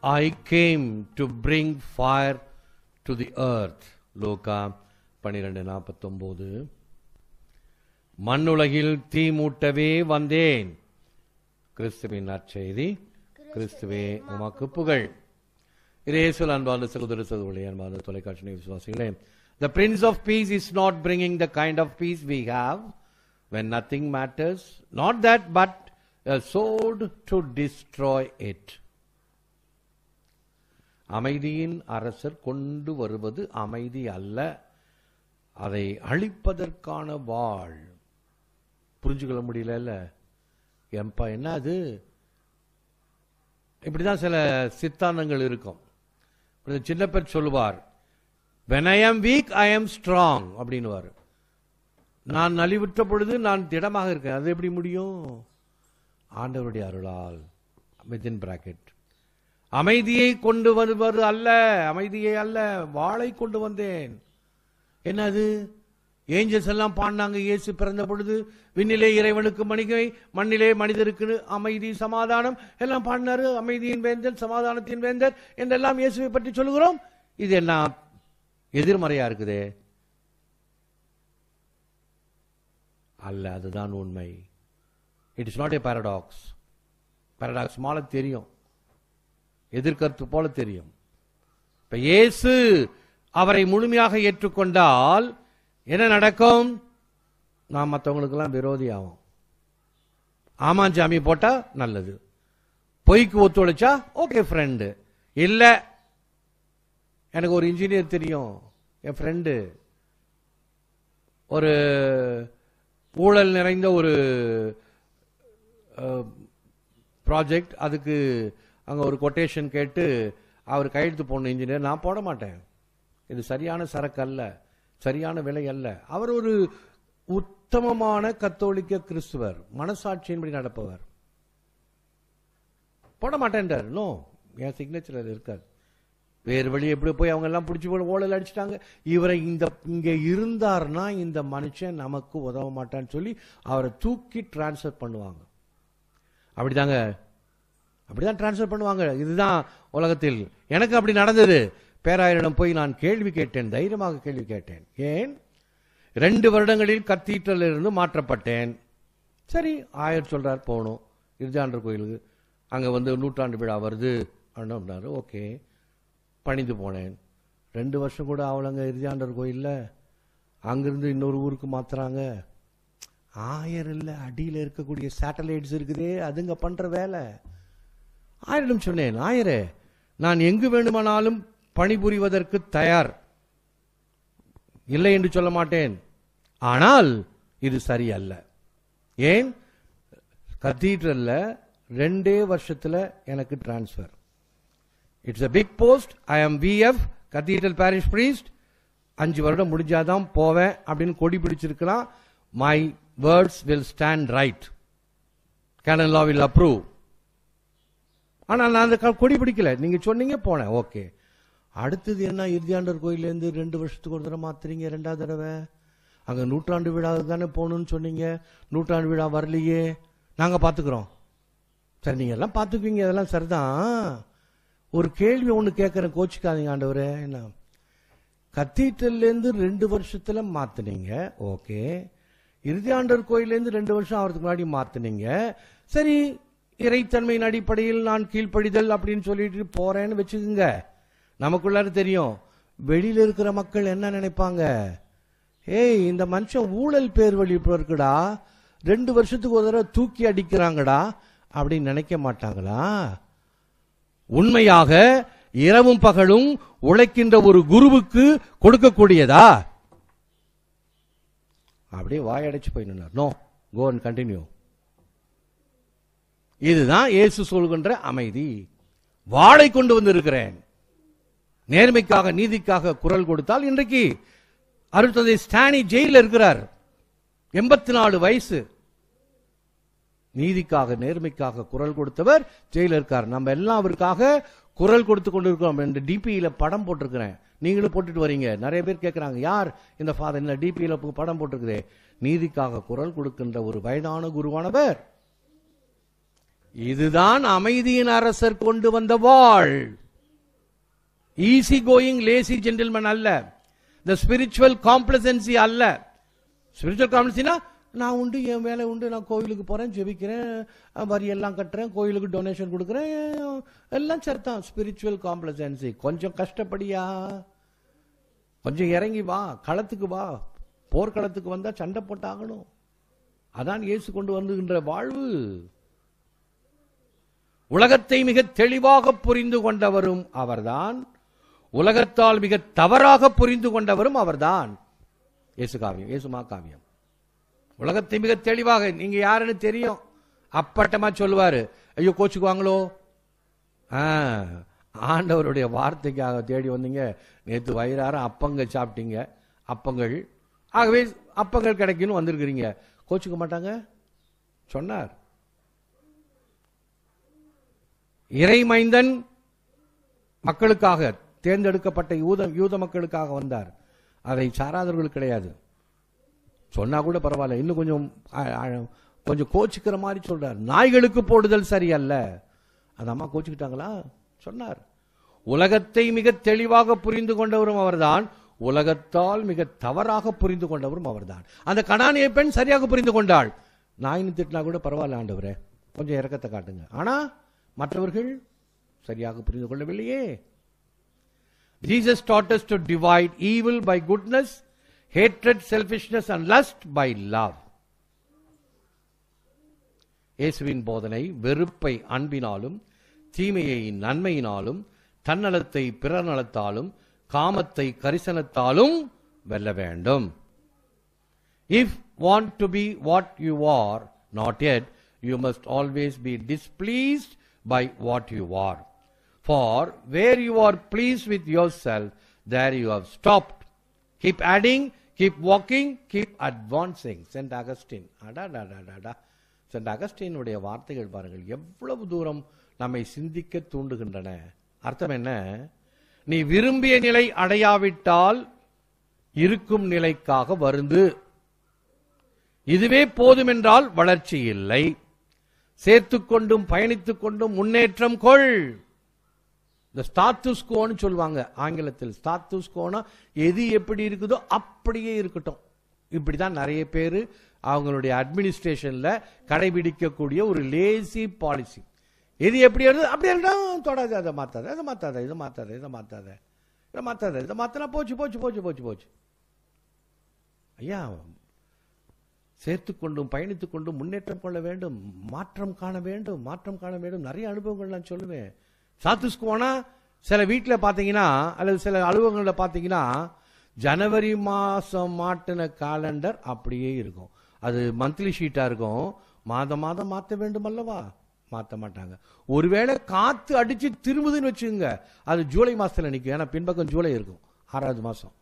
I came to bring fire to the earth. லூக்கா பனிரெண்டு நாற்பத்தொம்போது மண்ணுலகில் தீ மூட்டவே வந்தேன் கிறிஸ்துவின் நற்செய்தி கிறிஸ்துவே உமக்கு புகழ் இயேசுவில் அன்பார்ந்த சகோதர சகோதரி அன்பார்ந்த தொலைக்காட்சி விசுவாசிகளே The Prince of Peace is not bringing the kind of peace we have when nothing matters. Not that, but a sword to destroy it. அமைதியின் அரசர் கொண்டு வருவது அமைதி அல்ல அதை அழிப்பதற்கான வாழ் புரிஞ்சுக்கொள்ள முடியல எம்பா என்ன அது இப்படிதான் சில சித்தாந்தங்கள் இருக்கும் இப்படி சின்ன பேர் சொல்லுவார் when i am weak i am strong அப்படின்னுவார் நான் நலிவுற்ற பொழுது நான் திடமாக இருக்கேன் அது எப்படி முடியும் ஆண்டவருடைய அருளால் வித்தின் பிராக்கெட் அமைதியை கொண்டு வருவது அல்ல அமைதியை அல்ல வாளை கொண்டு வந்தேன் என்னது ஏஞ்சல்ஸ் எல்லாம் பாடினாங்க இயேசு பிறந்த பொழுது விண்ணிலே இறைவனுக்கு மணிகை மண்ணிலே மனிதருக்கு அமைதி சமாதானம் எல்லாம் பாடினாரு அமைதியின் வேந்தன் சமாதானத்தின் வேந்தர் என்றெல்லாம் இயேசுவை பற்றி சொல்லுகிறோம் இது என்ன எதிர்மறையா இருக்குதே அல்ல அதுதான் உண்மை it is not a paradox paradox மால தெரியும் எதிர்கருத்து போல தெரியும் இப்ப இயேசு அவரை முழுமையாக ஏற்றுக்கொண்டால் என்ன நடக்கும் நான் மற்றவங்களுக்கெல்லாம் விரோதி ஆகும் ஆமாஞ்சாமி போட்டா நல்லது பொய்க்கு ஒத்துழைச்சா ஓகே ஃப்ரெண்டு இல்ல எனக்கு ஒரு இன்ஜினியர் தெரியும் என் ஃப்ரெண்டு ஒரு ஊழல் நிறைந்த ஒரு ப்ராஜெக்ட் அதுக்கு அங்க ஒரு கொட்டேஷன் கேட்டு அவர் கையெழுத்து போடணும் இன்ஜினியர் நான் போட மாட்டேன் இது சரியான சரக்கு அல்ல சரியான விலை அல்ல அவர் ஒரு உத்தமமான கத்தோலிக்க கிறிஸ்துவர் மனசாட்சியின்படி நடப்பவர் போட மாட்டேன்றார் நோ என் சிக்னேச்சர் அது இருக்காது வேறு வழி எப்படி போய் அவங்க எல்லாம் பிடிச்சி போய் ஓடல் அடிச்சிட்டாங்க இவரை இந்த இங்க இருந்தார்னா இந்த மனுஷன் நமக்கு உதவ மாட்டான்னு சொல்லி அவரை தூக்கி டிரான்ஸ்ஃபர் பண்ணுவாங்க அப்படிதாங்க அப்படிதான் டிரான்ஸ்ஃபர் பண்ணுவாங்க இதுதான் உலகத்தில் எனக்கு அப்படி நடந்தது பேராயரிடம் போய் நான் கேள்வி கேட்டேன் தைரியமாக கேள்வி கேட்டேன் ஏன் ரெண்டு வருடங்களில் கத்தீட்ரல் இருந்து மாற்றப்பட்டேன் சரி ஆயர் சொல்றார் போகணும் இருஜாண்டர் கோயிலுக்கு அங்க வந்து நூற்றாண்டு விழா வருது அப்படின்னாரு ஓகே பணிந்து போனேன் ரெண்டு வருஷம் கூட அவளங்க இருஜாண்டர் கோயில்ல அங்கிருந்து இன்னொரு ஊருக்கு மாத்துறாங்க ஆயர் இல்ல அடியில் இருக்கக்கூடிய சேட்டலைட்ஸ் இருக்குதே அதுங்க பண்ற வேலை ஆயரிடம் சொன்னேன் ஆயரே நான் எங்கு வேண்டுமானாலும் பணிபுரிவதற்கு தயார் இல்லை என்று சொல்ல மாட்டேன் ஆனால் இது சரியல்ல ஏன் கத்தீட்ரல்ல ரெண்டே வருஷத்துல எனக்கு transfer it's a big post I am VF cathedral parish priest அஞ்சு வருடம் முடிஞ்சாதான் போவேன் அப்படின்னு கொடி பிடிச்சிருக்கலாம் my words will stand right canon law will approve ஆனா நான் அந்த க- கொடி பிடிக்கல நீங்க சொன்னீங்க போனேன் ஓகே அடுத்தது என்ன இறுதியாண்டர் கோயில்ல இருந்து ரெண்டு வருஷத்துக்கு ஒரு தடவை மாத்துறீங்க ரெண்டாவது தடவை அங்க நூற்றாண்டு விழா தானே போகணும்னு சொன்னீங்க நூற்றாண்டு விழா வரலையே நாங்க பாத்துக்கிறோம் சரி நீங்க எல்லாம் பாத்துக்குவீங்க அதெல்லாம் சரிதான் ஒரு கேள்வி ஒண்ணு கேட்கறேன் கோச்சிக்காதீங்க ஆண்டவரே என்ன கத்தீட்ரல்ல இருந்து ரெண்டு வருஷத்துல மாத்துனீங்க ஓகே இறுதியாண்டர் கோயில்ல இருந்து ரெண்டு வருஷம் ஆகிறதுக்கு முன்னாடி மாத்துனீங்க சரி இறைத்தன்மையின் அடிப்படையில் நான் கீழ்ப்படிதல் அப்படின்னு சொல்லிட்டு போறேன்னு வச்சுக்கோங்க நமக்குள்ளார தெரியும் வெளியில இருக்கிற மக்கள் என்ன நினைப்பாங்க ஏய் இந்த மனுஷன் ஊழல் பேர் வழி இருக்குடா ரெண்டு வருஷத்துக்கு ஒரு தடவை தூக்கி அடிக்கிறாங்கடா அப்படின்னு நினைக்க மாட்டாங்களா உண்மையாக இரவும் பகலும் உழைக்கின்ற ஒரு குருவுக்கு கொடுக்கக்கூடியதா அப்படியே வாயடைச்சு போய் நின்னார் நோ கோ அண்ட் கண்டினியூ இதுதான் இயேசு சொல்கின்ற அமைதி வாளை கொண்டு வந்திருக்கிறேன் நேர்மைக்காக நீதிக்காக குரல் கொடுத்தால் இன்றைக்கு அருட்தந்தை ஸ்டானி ஜெயில இருக்கிறார் எண்பத்தி நாலு வயசு நீதிக்காக நேர்மைக்காக குரல் கொடுத்தவர் ஜெயில இருக்கார் நம்ம எல்லாம் அவருக்காக குரல் கொடுத்து கொண்டிருக்கிறோம் இந்த டிபியில படம் போட்டிருக்கிறேன் நீங்களும் போட்டுட்டு வரீங்க நிறைய பேர் கேட்கறாங்க யார் இந்த ஃபாதர் இந்த டிபியில படம் போட்டிருக்குதே நீதிக்காக குரல் கொடுக்கின்ற ஒரு வயதான குருவானவர் இதுதான் அமைதியின் அரசர் கொண்டு வந்த வாழ் ஈஸி கோயிங் லேசி ஜென்டில்மேன் அல்ல த ஸ்பிரிச்சுவல் காம்ப்ளசன்சி அல்ல ஸ்பிரிச்சுவல் காம்ப்ளசன்சினா நான் உண்டு என் வேலை உண்டு நான் கோயிலுக்கு போறேன் ஜெபிக்கிறேன் அஹ், வரி எல்லாம் கட்டுறேன் கோயிலுக்கு டொனேஷன் கொடுக்குறேன் எல்லாம் சரிதான் ஸ்பிரிச்சுவல் காம்ப்ளசன்சி கொஞ்சம் கஷ்டப்படியா கொஞ்சம் இறங்கி வா களத்துக்கு வா போர்க்களத்துக்கு வந்தா சண்டை போட்டாகணும் அதான் இயேசு கொண்டு வந்துகின்ற வாழ்வு உலகத்தை மிக தெளிவாக புரிந்து கொண்டவரும் அவர்தான் உலகத்தால் மிக தவறாக புரிந்து கொண்டவரும் அவர்தான் இயேசு காவியம் இயேசுமா காவியம் உலகத்தை மிக தெளிவாக நீங்க யாருன்னு தெரியும் அப்பட்டமா சொல்லுவாரு ஐயோ கோச்சுக்குவாங்களோ ஆ, ஆண்டவருடைய வார்த்தைக்காக தேடி வந்தீங்க நேத்து வயிறார அப்பங்க சாப்பிட்டீங்க அப்பங்கள் ஆகவே அப்பங்கள் கிடைக்குன்னு வந்திருக்கிறீங்க கோச்சுக்க மாட்டாங்க சொன்னார் இறைமைந்தன் மக்களுக்காக தேர்ந்தெடுக்கப்பட்ட யூத யூத மக்களுக்காக வந்தார் அதை சாராதவர்கள் கிடையாது சொன்னா கூட பரவாயில்ல இன்னும் கொஞ்சம் ஆ- ஆ- கொஞ்சம் கோச்சுக்கிற மாதிரி சொல்றார் நாய்களுக்கு போடுதல் சரியல்ல அந்த அம்மா கோச்சுக்கிட்டாங்களா சொன்னார் உலகத்தை மிக தெளிவாக புரிந்து கொண்டவரும் அவர்தான் உலகத்தால் மிக தவறாக புரிந்து கொண்டவரும் அவர்தான் அந்த கனானிய பெண் சரியாக புரிந்து கொண்டாள் நாயின்னு திட்டினா கூட பரவாயில்ல ஆண்டவரே கொஞ்சம் இறக்கத்தை காட்டுங்க ஆனா மற்றவர்கள் சரியாக புரிந்து கொள்ளவில்லையே Jesus taught us to divide evil by goodness, hatred, selfishness, and lust by love. இயேசுவின் போதனை வெறுப்பை அன்பினாலும் தீமையை நன்மையினாலும் தன்னலத்தை பிறர் நலத்தாலும் காமத்தை கரிசனத்தாலும் வெல்ல வேண்டும் if want to be what you are not yet you must always be displeased by what you are for where you are pleased with yourself there you have stopped keep adding keep walking keep advancing saint Augustine அடாடாடாடா saint அகஸ்டினுடைய வார்த்தைகள் பாருங்கள் எவ்வளவு தூரம் நம்மை சிந்திக்க தூண்டுகின்றன அர்த்தம் என்ன நீ விரும்பிய நிலை அடையாவிட்டால் இருக்கும் நிலைக்காக வருந்து இதுவே போதுமென்றால் வளர்ச்சி இல்லை சேர்த்துக் கொண்டும் பயணித்துக் கொண்டும் முன்னேற்றம் கொள் இந்த ஸ்டாத்துஸ்கோன்னு சொல்லுவாங்க ஆங்கிலத்தில் ஸ்டாத்துஸ்கோனா எது எப்படி இருக்குதோ அப்படியே இருக்கட்டும் இப்படிதான் நிறைய பேர் அவங்களுடைய அட்மினிஸ்ட்ரேஷன்ல கடைபிடிக்கக்கூடிய ஒரு லேசி பாலிசி எது எப்படி வருது அப்படி இருக்கட்டும் தொடாது அதை மாத்தாத அதை மாத்தாத இதை மாத்தாத இதை மாத்தாத இதை மாத்தாத இதை மாத்தினா போச்சு போச்சு போச்சு போச்சு போச்சு ஐயா சேர்த்துக் கொண்டும் பயணித்துக் கொண்டும் முன்னேற்றம் கொள்ள வேண்டும் மாற்றம் காண வேண்டும் மாற்றம் காண வேண்டும் நிறைய அனுபவங்கள் நான் சொல்லுவேன் சாத்துஸ்க்கு போனா சில வீட்டில் பார்த்தீங்கன்னா அல்லது சில அலுவலகங்களில் பார்த்தீங்கன்னா ஜனவரி மாசம் மாட்டின காலண்டர் அப்படியே இருக்கும் அது மந்த்லி ஷீட்டா இருக்கும் மாதம் மாதம் மாற்ற வேண்டும் அல்லவா மாற்ற மாட்டாங்க ஒருவேளை காத்து அடிச்சு திரும்புதுன்னு வச்சுங்க அது ஜூலை மாசத்துல நிற்கும் ஏன்னா பின்பக்கம் ஜூலை இருக்கும் ஆறாவது மாசம்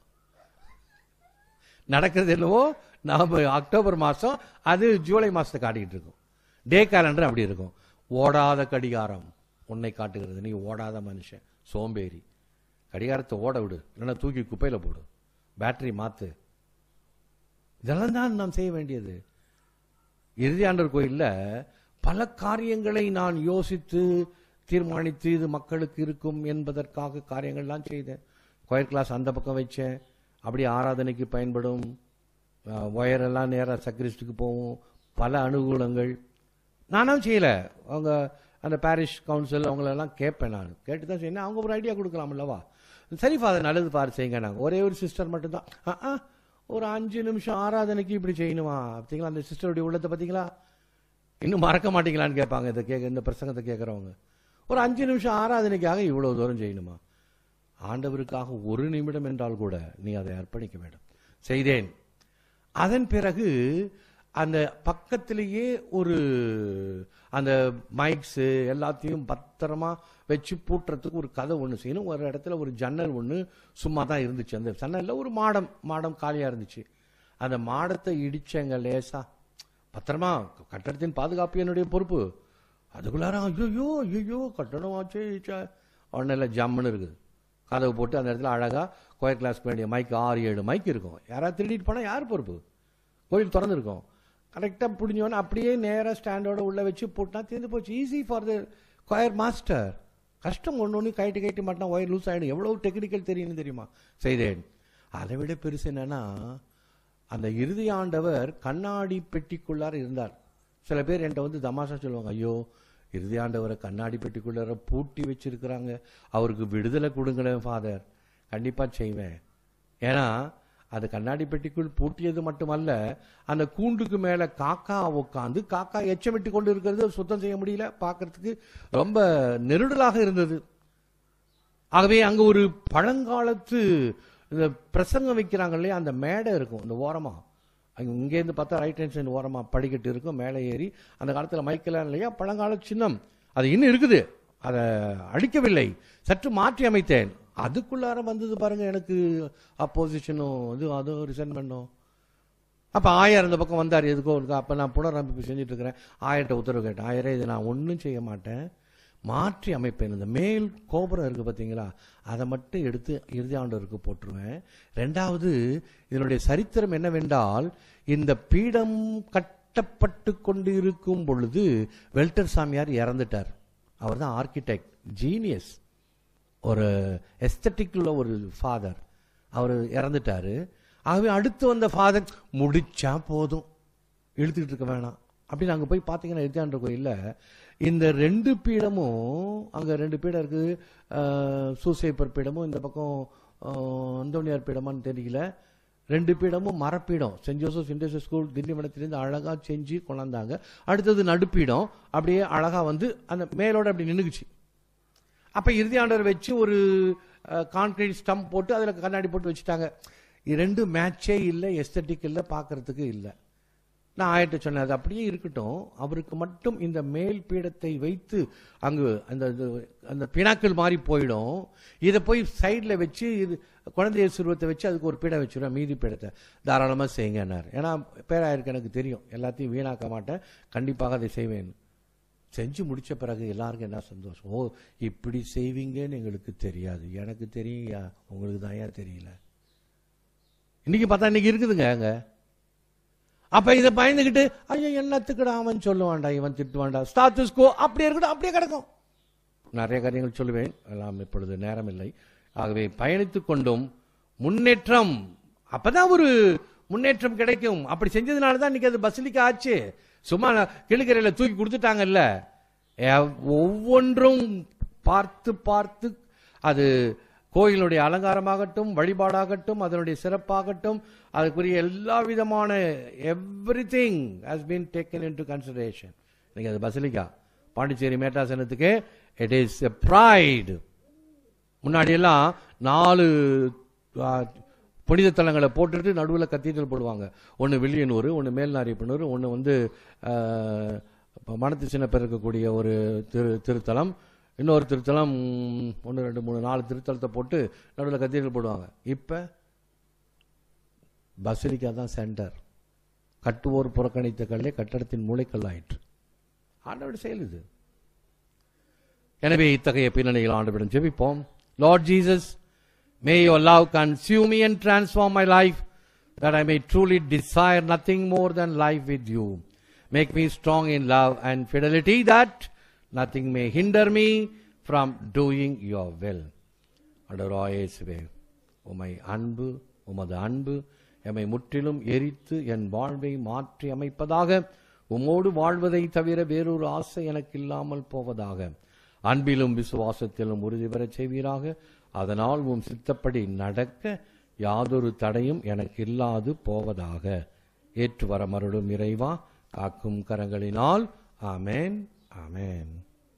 நடக்கிறது என்னவோ நாம அக்டோபர் மாசம் அது ஜூலை மாசத்தை காட்டிக்கிட்டு இருக்கும் டே கேலண்டர் அப்படி இருக்கும் ஓடாத கடிகாரம் உன்னை காட்டுகிறது நீ ஓடாத மனுஷன் சோம்பேறி கடிகாரத்தை ஓட விடு இல்லைன்னா தூக்கி குப்பையில போடு பேட்டரி மாத்து இதெல்லாம் தான் நாம் செய்ய வேண்டியது இறுதி ஆண்டவர் கோயில்ல பல காரியங்களை நான் யோசித்து தீர்மானித்து இது மக்களுக்கு இருக்கும் என்பதற்காக காரியங்கள்லாம் செய்தேன் கொயர் கிளாஸ் அந்த பக்கம் வச்சேன் அப்படி ஆராதனைக்கு பயன்படும் ஒயர் எல்லாம் நேராக சக்ரிஸ்டுக்கு போகும் பல அனுகூலங்கள் நானும் செய்யல அவங்க அந்த பாரிஷ் கவுன்சில் அவங்களெல்லாம் கேட்பேன் நான் கேட்டு தான் செய்யணும் அவங்க ஒரு ஐடியா கொடுக்கலாம் அல்லவா சரி ஃபாதர் நல்லது பாரு செய்யுங்க நாங்கள் ஒரே ஒரு சிஸ்டர் மட்டும்தான் ஆ, ஆ, ஒரு அஞ்சு நிமிஷம் ஆராதனைக்கு இப்படி செய்யணுமா பார்த்தீங்களா அந்த சிஸ்டருடைய உள்ளத்தை பார்த்தீங்களா இன்னும் மறக்க மாட்டீங்களான்னு கேட்பாங்க இதை கேட்க இந்த பிரசங்கத்தை கேட்குறவங்க ஒரு அஞ்சு நிமிஷம் ஆராதனைக்காக இவ்வளவு தூரம் செய்யணுமா ஆண்டவருக்காக ஒரு நிமிடம் என்றால் கூட நீ அதை அர்ப்பணிக்க வேண்டும் செய்தேன் அதன் பிறகு அந்த பக்கத்திலேயே ஒரு அந்த மைக்ஸ் எல்லாத்தையும் பத்திரமா வச்சு பூட்டுறதுக்கு ஒரு கதை ஒன்று செய்யணும் ஒரு இடத்துல ஒரு ஜன்னல் ஒன்று சும்மா தான் இருந்துச்சு அந்த ஜன்னல்ல ஒரு மாடம் மாடம் காலியா இருந்துச்சு அந்த மாடத்தை இடிச்சேங்க லேசா பத்திரமா கட்டடத்தின் பாதுகாப்பு என்னுடைய பொறுப்பு அதுக்குள்ளார ஐயோ ஐயோ கட்டணம் ஆச்சே ஒன்றும் இல்லை ஜம்முன்னு இருக்குது கதவு போட்டு அந்த இடத்துல அழகா கோயில் கிளாஸ்க்கு வேண்டிய மைக் ஆறு ஏழு மைக் இருக்கும் யாராவது திருடிட்டு போனால் யார் பொறுப்பு கோயில் திறந்துருக்கும் கரெக்டாக புடிஞ்சவொடனே அப்படியே நேராக ஸ்டாண்டோட உள்ள வச்சு போட்டா தீர்ந்து போச்சு easy for the choir master கஷ்டம் ஒன்று ஒன்று கைட்டு கைட்டு மாட்டா ஒயர் லூஸ் ஆகிடும் எவ்வளோ டெக்னிக்கல் தெரியும்னு தெரியுமா செய்தேன் அதை விட பெருசு என்னன்னா அந்த இறுதி ஆண்டவர் கண்ணாடி பெட்டிக்குள்ளார இருந்தார் சில பேர் என்கிட்ட வந்து தமாஷா சொல்லுவாங்க ஐயோ இறுதி ஆண்டவரை கண்ணாடி பெட்டிக்குள்ளார பூட்டி வச்சிருக்கிறாங்க அவருக்கு விடுதலை கொடுங்களேன் ஃபாதர் கண்டிப்பா செய்வேன் ஏன்னா அது கண்ணாடி பெட்டிக்குள் பூட்டியது மட்டுமல்ல அந்த கூண்டுக்கு மேல காக்கா உட்காந்து காக்கா எச்சமிட்டு கொண்டு இருக்கிறது சுத்தம் செய்ய முடியல பார்க்கிறதுக்கு ரொம்ப நெருடலாக இருந்தது ஆகவே அங்க ஒரு பழங்காலத்து இந்த பிரசங்கம் வைக்கிறாங்க இல்லையா அந்த மேடை இருக்கும் இந்த ஓரமா அங்க இங்கேருந்து பார்த்தா ரைட் ஹேண்ட் சைடு ஓரமா படிக்கட்டு இருக்கும் மேலே ஏறி அந்த காலத்துல மைக்கெல்லாம் இல்லையா பழங்கால சின்னம் அது இன்னும் இருக்குது அதை அழிக்கவில்லை சற்று மாற்றி அமைத்தேன் அதுக்குள்ளார வந்தது பாருங்க எனக்கு அப்போசிஷனும் இது அதுவும் ரிசன்மெண்ட்டும் அப்ப ஆயர் அந்த பக்கம் வந்தார் எதுக்கோ இருக்கா அப்ப நான் புனரமைப்பு செஞ்சுட்டு இருக்கிறேன் ஆயர்கிட்ட உத்தரவு கேட்டேன் ஆயரே இதை நான் ஒன்றும் செய்ய மாட்டேன் மாற்றி அமைப்பேன் இந்த மேல் கோபுரம் இருக்கு பார்த்தீங்களா அதை மட்டும் எடுத்து இறுதி ஆண்டவருக்கு போட்டுருவேன் ரெண்டாவது இதனுடைய சரித்திரம் என்னவென்றால் இந்த பீடம் கட்டப்பட்டு கொண்டு இருக்கும் பொழுது வெல்டர் சாமியார் இறந்துட்டார் அவர் தான் ஆர்கிடெக்ட் ஜீனியஸ் ஒரு எஸ்தட்டிக் உள்ள ஒரு ஃபாதர் அவர் இறந்துட்டாரு ஆகவே அடுத்து வந்த ஃபாதர் முடிச்சா போதும் இழுத்துக்கிட்டு இருக்க வேணாம் அப்படின்னு அங்கே போய் பார்த்தீங்கன்னா எத்தியாண்ட கோயிலில் இந்த ரெண்டு பீடமும் அங்கே ரெண்டு பீடம் இருக்குது சூசைப்பர் பீடமும் இந்த பக்கம் ஆஹ், அந்தோணியார் பீடமான்னு தெரியல ரெண்டு பீடமும் மரப்பீடம் சென்ட் ஜோசப் இண்டஸ்ட்ரியல் ஸ்கூல் திண்டிவனத்திலேருந்து அழகாக செஞ்சு கொண்டாந்தாங்க அடுத்தது நடுப்பீடம் அப்படியே அழகாக வந்து அந்த மேலோட அப்படி நின்றுக்குச்சு அப்ப இறுதி ஆண்டவர் வச்சு ஒரு கான்கிரீட் ஸ்டம்ப் போட்டு அதுல கண்ணாடி போட்டு வச்சுட்டாங்க இது ரெண்டு மேட்சே இல்லை எஸ்தட்டிக் இல்லை பார்க்கறதுக்கு இல்லை நான் ஆயிட்ட சொன்னேன் அது அப்படியே இருக்கட்டும் அவருக்கு மட்டும் இந்த மேல் பீடத்தை வைத்து அங்கு அந்த இது- அந்த பினாக்கள் மாதிரி போயிடும் இதை போய் சைடில் வச்சு இது குழந்தைய சுருவத்தை வச்சு அதுக்கு ஒரு பீடம் வச்சிருவேன் மீதி பீடத்தை தாராளமாக செய்யுங்கன்னார் ஏன்னா பேராயிருக்கு எனக்கு தெரியும் எல்லாத்தையும் வீணாக்க மாட்டேன் கண்டிப்பாக அதை செய்வேன் செஞ்சு முடிச்ச பிறகு எல்லாருக்கும் என்ன சந்தோஷம் ஓ இப்படி செய்வீங்கன்னு எங்களுக்கு தெரியாது எனக்கு தெரியும் யா, உங்களுக்கு தான் ஏன் தெரியல இன்னைக்கு பார்த்தா இன்னைக்கு இருக்குதுங்க அங்க அப்ப இதை பயந்துகிட்டு ஐயோ என்னத்துக்குடா அவன் சொல்லுவான்டா இவன் திட்டுவான்டா ஸ்டாத்துஸ் கோ அப்படியே இருக்கட்டும் அப்படியே கிடக்கும் நிறைய காரியங்கள் சொல்லுவேன் எல்லாம் இப்பொழுது நேரம் இல்லை ஆகவே பயணித்துக் கொண்டும் முன்னேற்றம் அப்பதான் ஒரு முன்னேற்றம் கிடைக்கும் அப்படி செஞ்சதுனால தான் இன்னைக்கு அது பசிலிக்கா ஆச்சு சும்மா கிளுக்கரையில தூக்கி கொடுத்துட்டாங்கல்ல எவ்- ஒவ்வொன்றும் பார்த்து பார்த்து அது கோயிலுடைய அலங்காரமாகட்டும் வழிபாடாகட்டும் அதனுடைய சிறப்பாகட்டும் அதுக்குரிய எல்லா விதமான every thing has been taken into consideration இன்னைக்கு அது பசிலிக்கா பாண்டிச்சேரி மேட்டாசனத்துக்கு இட் இஸ் எ ப்ரைடு முன்னாடி எல்லாம் நாலு ஆ, புனித தலங்களை போட்டுட்டு நடுவில் கத்தீட்ரல் போடுவாங்க ஒன்று வில்லியனூர் ஒன்று மேல்நாரியப்பனூர் ஒன்று வந்து ஆ, இப்ப மணத்து சின்னப்பர் இருக்கக்கூடிய ஒரு திரு திருத்தலம் இன்னொரு திருத்தலம் ஒன்று ரெண்டு மூணு நாலு திருத்தலத்தை போட்டு நடுவில் கத்தீட்ரல் போடுவாங்க இப்போ பசிலிக்கா தான் சென்டர் கட்டுவோர் புறக்கணித்த கல்லே கட்டடத்தின் மூளைக்கல் ஆயிற்று ஆண்டவர் செயல் இது எனவே இத்தகைய பின்னணியில் ஆண்டவரிடம் ஜெபிப்போம் Lord Jesus may your love consume me and transform my life that I may truly desire nothing more than life with you. Make me strong in love and fidelity that nothing may hinder me from doing your will. அடராய் இயேசுவே உமை அன்பு உமது அன்பு எம்மை முற்றிலும் எரித்து என் வாழ்வை மாற்றி அமைப்பதாக உம்மோடு வாழ்வதை தவிர வேறொரு ஆசை எனக்கு இல்லாமல் போவதாக அன்பிலும் விசுவாசத்திலும் உறுதி பெறச் செய்வீராக அதனால் உம் சித்தப்படி நடக்க யாதொரு தடையும் எனக்கு இல்லாது போவதாக ஏற்று வர மருளும் இறைவா காக்கும் கரங்களினால் ஆமென் ஆமென்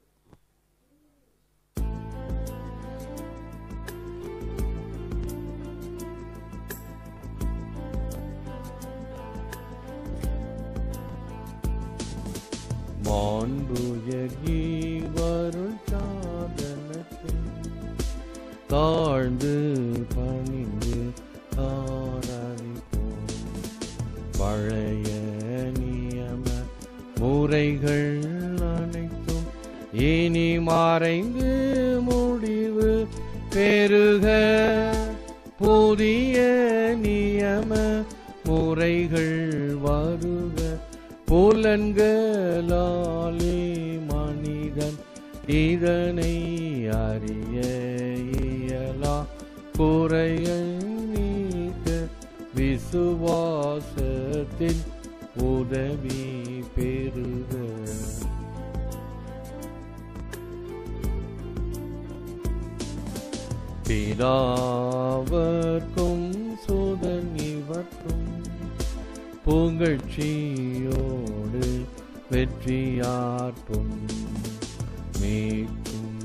மாண்புயர்கி வருள் சாதனத்தில் தாழ்ந்து பணிந்து ஆராதிப்போம் பழைய நியம முறைகள் அனைத்தும் இனி மறைந்து முடிவு பெருக புதிய நியம முறைகள் வருக புலன்களாலே மனிதன் இதனை அறிய இயலா குறையை நீக்க விசுவாசத்தின் உதவி பெறுக பிதாவர்க்கும் சுதன் இவர்க்கும் புகழ்ச்சியோடு வெற்றியாற்றும் மீட்கும்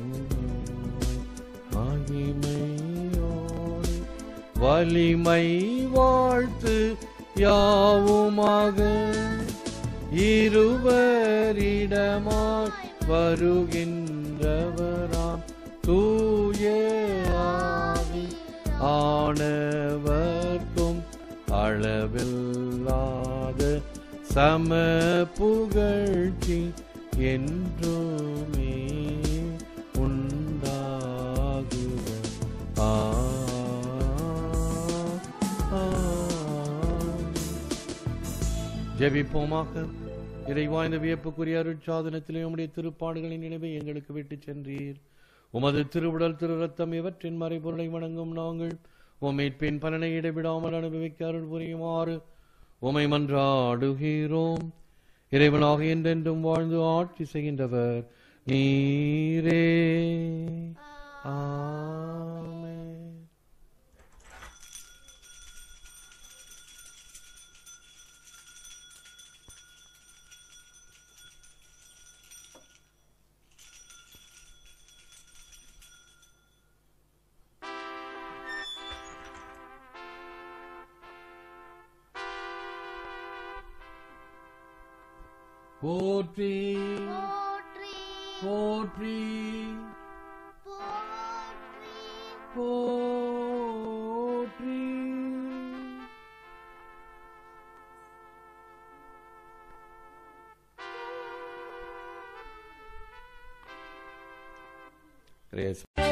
மகிமையோடு வலிமை வாழ்த்து யாவுமாக இருவரிடமாய் வருகின்றவராம் தூய ஆவி ஆனவர்க்கும் அளவில்லாத சம புகழ்ச்சி என்றுமே உண்டாகுக ஆ ஆ. ஜெபிப்போமாக இறைவா இந்த வியப்புக்குரிய அருட்சாதனத்திலே உம்முடைய திருப்பாடுகளின் நினைவை எங்களுக்கு விட்டுச் சென்றீர் உமது திருவுடல் திரு ரத்தம் இவற்றின் மறைபொருளை வணங்கும் நாங்கள் உமைப்பின் பலனை இடைவிடாமல் அனுபவிக்க அருள் புரியுமாறு உமை மன்றாடுகிறோம் இறைவனாக என்றென்றும் வாழ்ந்து ஆட்சி செய்கின்றவர் நீரே ஆமென் போற்றி போற்றி போற்றி போற்றி போற்றி கிரேஸ்